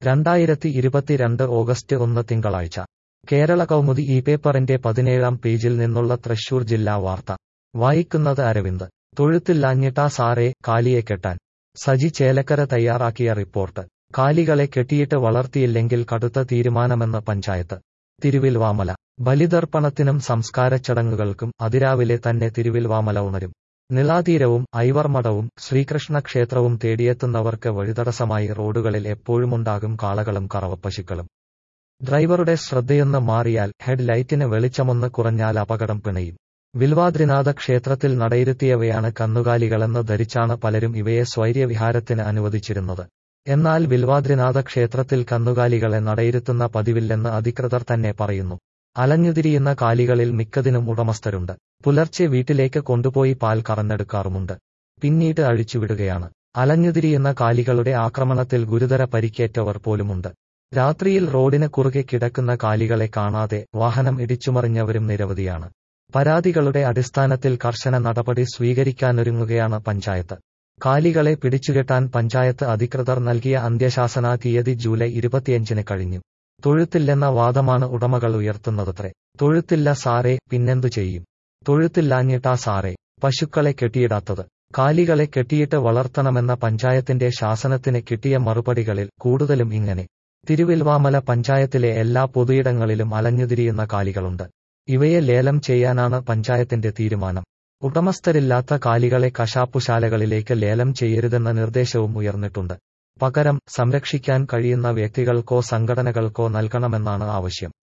രണ്ടായിരത്തി ഇരുപത്തിരണ്ട് ഓഗസ്റ്റ് ഒന്ന് തിങ്കളാഴ്ച കേരള കൗമുദി ഈ പേപ്പറിന്റെ പതിനേഴാം പേജിൽ നിന്നുള്ള തൃശൂർ ജില്ലാ വാർത്ത വായിക്കുന്നത് അരവിന്ദ് തൊഴുത്തില്ലാഞ്ഞിട്ടാ സാറേ കാലിയെ കെട്ടാൻ സജി ചേലക്കര തയ്യാറാക്കിയ റിപ്പോർട്ട് കാലികളെ കെട്ടിയിട്ട് വളർത്തിയില്ലെങ്കിൽ കടുത്ത തീരുമാനമെന്ന് പഞ്ചായത്ത് തിരുവിൽവാമല ബലിതർപ്പണത്തിനും സംസ്കാരച്ചടങ്ങുകൾക്കും അതിരാവിലെ തന്നെ തിരുവിൽവാമല ഉണരും നിളാതീരവും ഐവർമഠവും ശ്രീകൃഷ്ണ ക്ഷേത്രവും തേടിയെത്തുന്നവർക്ക് വഴിതടസ്സമായി റോഡുകളിൽ എപ്പോഴുമുണ്ടാകും കാളകളും കറവപ്പശുക്കളും ഡ്രൈവറുടെ ശ്രദ്ധയൊന്ന് മാറിയാൽ ഹെഡ് ലൈറ്റിന് വെളിച്ചമൊന്ന് കുറഞ്ഞാൽ അപകടം പിണയും വിൽവാദ്രിനാഥ ക്ഷേത്രത്തിൽ നടയിരുത്തിയവയാണ് കന്നുകാലികളെന്ന് ധരിച്ചാണ് പലരും ഇവയെ സ്വൈര്യവിഹാരത്തിന് അനുവദിച്ചിരുന്നത് എന്നാൽ വിൽവാദ്രിനാഥ ക്ഷേത്രത്തിൽ കന്നുകാലികളെ നടയിരുത്തുന്ന പതിവില്ലെന്ന് അധികൃതർ തന്നെ പറയുന്നു അലഞ്ഞുതിരിയുന്ന കാലികളിൽ മിക്കതിനും ഉടമസ്ഥരുണ്ട് പുലർച്ചെ വീട്ടിലേക്ക് കൊണ്ടുപോയി പാൽ കറന്നെടുക്കാറുമുണ്ട് പിന്നീട് അഴിച്ചുവിടുകയാണ് അലഞ്ഞുതിരിയുന്ന കാലികളുടെ ആക്രമണത്തിൽ ഗുരുതര പരിക്കേറ്റവർ പോലുമുണ്ട് രാത്രിയിൽ റോഡിന് കുറുകെ കിടക്കുന്ന കാലികളെ കാണാതെ വാഹനം ഇടിച്ചുമറിഞ്ഞവരും നിരവധിയാണ് പരാതികളുടെ അടിസ്ഥാനത്തിൽ കർശന നടപടി സ്വീകരിക്കാനൊരുങ്ങുകയാണ് പഞ്ചായത്ത് കാലികളെ പിടിച്ചുകെട്ടാൻ പഞ്ചായത്ത് അധികൃതർ നൽകിയ അന്ത്യശാസന തീയതി ജൂലൈ ഇരുപത്തിയഞ്ചിന് കഴിഞ്ഞു തൊഴുത്തില്ലെന്ന വാദമാണ് ഉടമകൾ ഉയർത്തുന്നതത്രേ തൊഴുത്തില്ല സാറേ പിന്നെന്തു ചെയ്യും തൊഴുത്തില്ലാഞ്ഞിട്ടാ സാറേ പശുക്കളെ കെട്ടിയിടാത്തത് കാലികളെ കെട്ടിയിട്ട് വളർത്തണമെന്ന പഞ്ചായത്തിന്റെ ശാസനത്തിന് കിട്ടിയ മറുപടികളിൽ കൂടുതലും ഇങ്ങനെ തിരുവിൽവാമല പഞ്ചായത്തിലെ എല്ലാ പൊതുയിടങ്ങളിലും അലഞ്ഞുതിരിയുന്ന കാലികളുണ്ട് ഇവയെ ലേലം ചെയ്യാനാണ് പഞ്ചായത്തിന്റെ തീരുമാനം ഉടമസ്ഥരില്ലാത്ത കാലികളെ കശാപ്പുശാലകളിലേക്ക് ലേലം ചെയ്യരുതെന്ന നിർദ്ദേശവും ഉയർന്നിട്ടുണ്ട് പകരം സംരക്ഷിക്കാൻ കഴിയുന്ന വ്യക്തികൾക്കോ സംഘടനകൾക്കോ നൽകണമെന്നാണ് ആവശ്യം